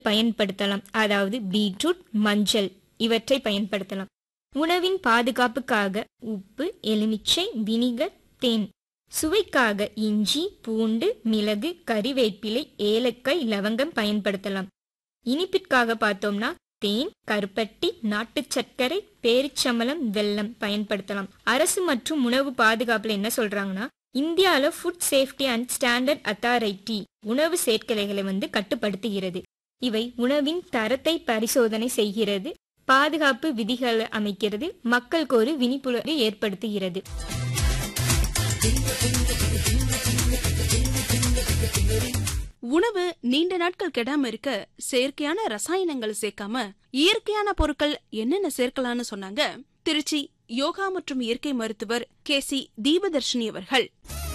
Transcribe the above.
பயன்படுத்தலாம் அதாவது பீட்ரூட் மஞ்சள் இவற்றை பயன்படுத்தலாம் உணவின் பாதுகாப்புக்காக உப்பு எலுமிச்சை வினிகர் தேன் சுவைக்காக இஞ்சி பூண்டு மிளகு கறிவேப்பிலை ஏலக்காய் லவங்கம் பயன்படுத்தலாம் இனிப்பிற்காக பார்த்தோம்னா தேன் கருப்பட்டி நாட்டுச் சர்க்கரை பேரிச்சம்பளம் வெல்லம் பயன்படுத்தலாம் அரசு மற்றும் உணவு பாதுகாப்புல என்ன சொல்றாங்கன்னா இந்தியால food safety and standard authority உணவு சேர்க்கலைகளை வந்து கட்டுப்படுத்துகிறது இவை உணவின் தரத்தை பரிசோதனை செய்கிறது பாதுகாப்பு விதிகளை அமைக்கிறது மக்களுக்கு ஒரு விழிப்புணர்வை ஏற்படுத்துகிறது உணவு நீண்ட நாட்கள் கெடாம இருக்க செயற்கையான ரசாயனங்கள் சேர்க்காம இயற்கையான பொருட்கள் என்னென்ன சேர்க்கலாம்னு சொன்னாங்க திருச்சி யோகா மற்றும் இயற்கை மருத்துவர் கே சி தீபதர்ஷினி அவர்கள்